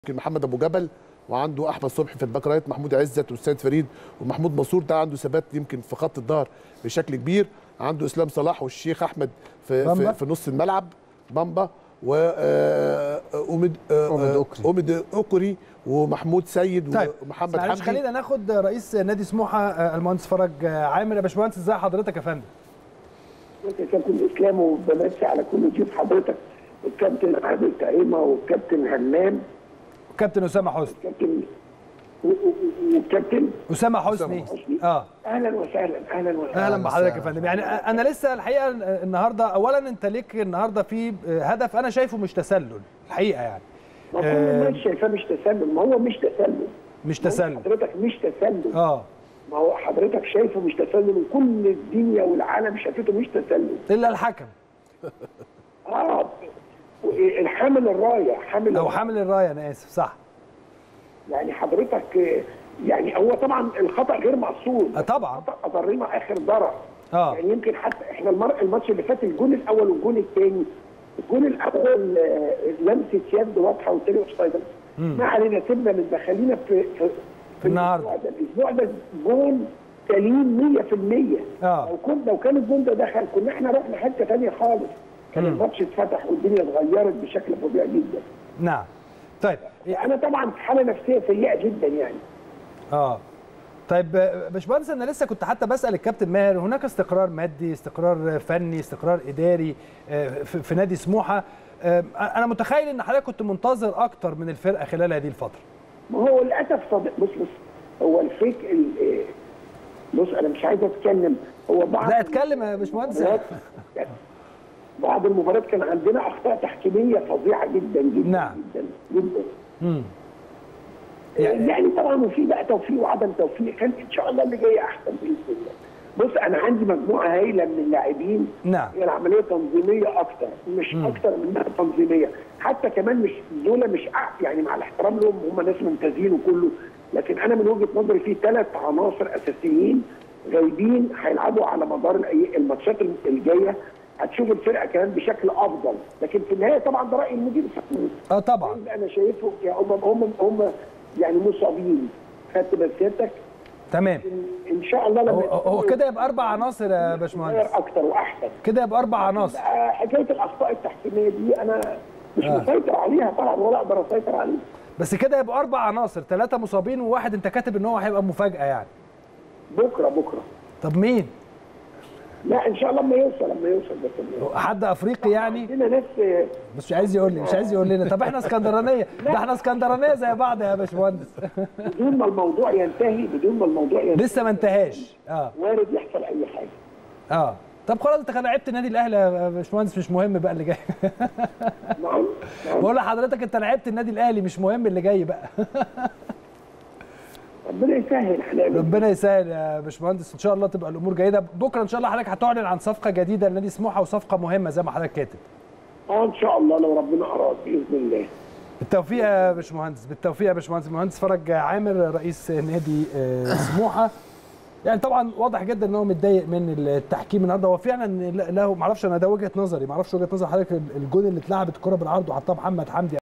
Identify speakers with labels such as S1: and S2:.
S1: يمكن محمد ابو جبل وعنده احمد صبحي في الباك رايت محمود عزت والسيد فريد ومحمود منصور ده عنده ثبات يمكن في خط الظهر بشكل كبير عنده اسلام صلاح والشيخ احمد في
S2: بامبا.
S1: في, في نص الملعب بامبا و آه، اومد آه،
S2: أومد
S1: آه،
S2: أوكري.
S1: اومد اوكري ومحمود سيد
S2: طيب
S1: ومحمد
S2: معلش
S1: حمدي
S2: خلينا ناخد رئيس نادي سموحه آه، المهندس فرج آه، عامر يا باشمهندس ازي حضرتك يا فندم
S3: يا كابتن اسلام وبمسي على كل ضيوف حضرتك الكابتن عادل كريمه والكابتن همام
S2: كابتن اسامه حسني
S3: والكابتن و- و- والكابتن
S2: اسامه حسني
S3: حسني.
S2: اه
S3: اهلا وسهلا اهلا وسهلا
S2: اهلا بحضرتك يا فندم يعني انا لسه الحقيقه النهارده اولا انت ليك النهارده في هدف انا شايفه مش تسلل الحقيقه يعني
S3: ما كل
S2: آه.
S3: الناس شايفاه مش تسلل ما هو مش تسلل
S2: مش
S3: ما هو
S2: تسلل
S3: حضرتك مش تسلل
S2: اه
S3: ما هو حضرتك شايفه مش تسلل وكل الدنيا والعالم شافته مش تسلل
S2: الا الحكم
S3: اه الحامل الرايه حامل
S2: او حامل الرايه انا اسف صح
S3: يعني حضرتك آه، يعني هو طبعا الخطا غير مقصود
S2: آه، طبعا.
S3: الخطا اضرنا اخر ضرر
S2: اه
S3: يعني يمكن حتى احنا المر... الماتش اللي فات الجون الاول والجون الثاني الجون الاول آه، لمسه يد واضحه والثاني اوفسايد ما علينا سيبنا من دخلينا في في, في
S2: النهاردة.
S3: الاسبوع ده الاسبوع ده جون سليم 100%
S2: آه.
S3: لو كنت لو كان الجون ده دخل كنا احنا رحنا حته ثانيه خالص كان الماتش اتفتح والدنيا اتغيرت بشكل فظيع جدا
S2: نعم طيب
S3: انا طبعا في حاله نفسيه سيئه جدا يعني
S2: اه طيب آه، باشمهندس انا لسه كنت حتى بسال الكابتن ماهر هناك استقرار مادي استقرار فني استقرار اداري آه، في في نادي سموحه آه، انا متخيل ان حضرتك كنت منتظر اكتر من الفرقه خلال هذه الفتره
S3: ما هو للاسف صدق بص بص هو الفيك ال- إيه، بص انا مش عايز اتكلم هو بعض
S2: لا اتكلم يا باشمهندس
S3: المباريات- بعض المباريات كان عندنا اخطاء تحكيميه فظيعه جدا جدا
S2: نعم.
S3: جدا جدا
S2: مم.
S3: يعني, يعني طبعا وفي بقى توفيق وعدم توفيق كان ان شاء الله اللي جاي احسن باذن الله بص انا عندي مجموعه هايله من اللاعبين
S2: نعم.
S3: هي العمليه تنظيميه اكتر مش
S2: مم.
S3: اكتر منها تنظيميه حتى كمان مش دول مش أع- يعني مع الاحترام لهم هم ناس ممتازين وكله لكن انا من وجهه نظري في ثلاث عناصر اساسيين غايبين هيلعبوا على مدار الأي- الماتشات الجايه هتشوف الفرقه كمان بشكل افضل لكن في النهايه طبعا ده راي المدير الفني
S2: اه طبعا
S3: اللي انا شايفه يا هم هم هم يعني مصابين خدت مسيرتك
S2: تمام
S3: إن- ان شاء الله لما
S2: هو هو كده يبقى اربع عناصر يا باشمهندس
S3: يتغير اكتر واحسن
S2: كده يبقى اربع عناصر
S3: آه، حكايه الاخطاء التحكيميه دي انا مش
S2: آه.
S3: مسيطر عليها طبعا ولا اقدر اسيطر عليها
S2: بس كده يبقى اربع عناصر ثلاثه مصابين وواحد انت كاتب ان هو هيبقى مفاجاه يعني
S3: بكره بكره
S2: طب مين
S3: لا ان شاء الله لما يوصل لما يوصل بس
S2: حد افريقي يعني
S3: عندنا ناس آه،
S2: بس مش عايز يقول لي مش عايز يقول لنا طب احنا اسكندرانيه ده احنا اسكندرانيه زي بعض يا باشمهندس
S3: بدون ما الموضوع ينتهي بدون ما الموضوع ينتهي
S2: لسه ما انتهاش اه
S3: وارد يحصل اي حاجه
S2: اه طب خلاص انت لعبت النادي الاهلي يا باشمهندس مش مهم بقى اللي جاي
S3: نعم نعم
S2: بقول لحضرتك انت لعبت النادي الاهلي مش مهم اللي جاي بقى
S3: ربنا يسهل هنعمل
S2: ربنا يسهل يا باشمهندس ان شاء الله تبقى الامور جيده بكره ان شاء الله حضرتك هتعلن عن صفقه جديده لنادي سموحه وصفقه مهمه زي ما حضرتك كاتب
S3: اه ان شاء الله لو ربنا اراد باذن الله
S2: بالتوفيق يا باشمهندس بالتوفيق يا باشمهندس المهندس فرج عامر رئيس نادي آه، سموحه يعني طبعا واضح جدا ان هو متضايق من التحكيم النهارده هو فعلا له ما اعرفش انا ده وجهه نظري ما اعرفش وجهه نظر حضرتك الجون اللي اتلعبت الكره بالعرض وحطها محمد حمدي